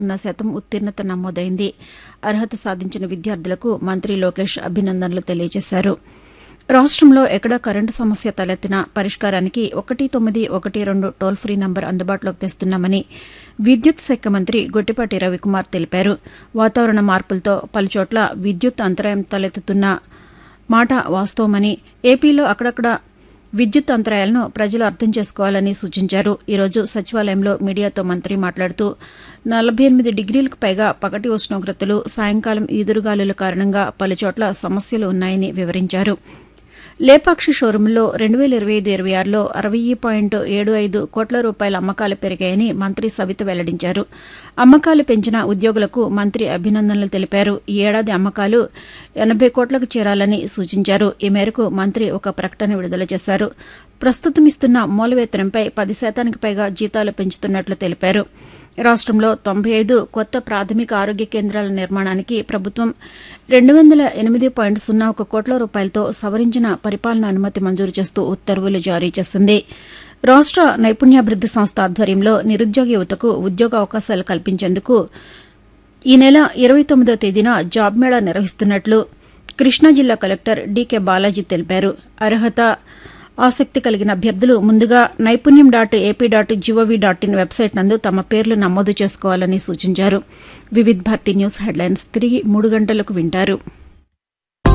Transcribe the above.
సున్నా శాతం ఉత్తీర్ణత నమోదైంది అర్హత సాధించిన విద్యార్థులకు మంత్రి లోకేష్ అభినందనలు తెలియజేశారు రాష్టంలో ఎక్కడా కరెంటు సమస్య తలెత్తినా పరిష్కారానికి ఒకటి తొమ్మిది ఒకటి రెండు టోల్ ఫ్రీ నంబర్ అందుబాటులోకి తెస్తున్నామని విద్యుత్ శాఖ మంత్రి గొట్టిపాటి రవికుమార్ తెలిపారు వాతావరణ మార్పులతో పలుచోట్ల విద్యుత్ అంతరాయం తలెత్తుతున్న మాట వాస్తవమని ఏపీలో అక్కడక్కడ విద్యుత్ అంతరాయాలను ప్రజలు అర్థం చేసుకోవాలని సూచించారు ఈరోజు సచివాలయంలో మీడియాతో మంత్రి మాట్లాడుతూ నలభై ఎనిమిది డిగ్రీలకు పైగా పగటి ఉష్ణోగ్రతలు సాయంకాలం ఈదురుగాలుల కారణంగా పలుచోట్ల సమస్యలు ఉన్నాయని వివరించారు లేపాక్షి షోరూంలో రెండు వేల ఇరవై ఐదు ఇరవై ఆరులో అరవై పాయింట్ ఏడు ఐదు కోట్ల రూపాయల అమ్మకాలు పెరిగాయని మంత్రి సవిత వెల్లడించారు అమ్మకాలు పెంచిన ఉద్యోగులకు మంత్రి అభినందనలు తెలిపారు ఈ ఏడాది అమ్మకాలు ఎనబై కోట్లకు చేరాలని సూచించారు ఈ మేరకు మంత్రి ఒక ప్రకటన విడుదల చేశారు ప్రస్తుతం ఇస్తున్న మూల వేతనంపై పది శాతానికి పైగా జీతాలు పెంచుతున్నట్లు తెలిపారు రాష్టంలో తొంభై ఐదు కొత్త ప్రాథమిక ఆరోగ్య కేంద్రాల నిర్మాణానికి ప్రభుత్వం రెండు వందల ఎనిమిది పాయింట్ సున్నా ఒక కోట్ల రూపాయలతో సవరించిన పరిపాలన అనుమతి మంజూరు చేస్తూ ఉత్తర్వులు జారీ చేసింది రాష్ట నైపుణ్యాభివృద్ది సంస్థ ఆధ్వర్యంలో నిరుద్యోగ యువతకు ఉద్యోగ అవకాశాలు కల్పించేందుకు ఈ నెల ఇరవై తొమ్మిదో తేదీన జాబ్ మేళా నిర్వహిస్తున్నట్లు కృష్ణా జిల్లా కలెక్టర్ డీకే బాలాజీ తెలిపారు అర్హత ఆసక్తి కలిగిన అభ్యర్థులు ముందుగా Naipunyam dot AP dot GOV dot in website నందు తమ పేర్లు నమోదు చేసుకోవాలని సూచించారు వివిధ్ భారతి న్యూస్ హెడ్లైన్స్ తిరిగి మూడు గంటలకు వింటారు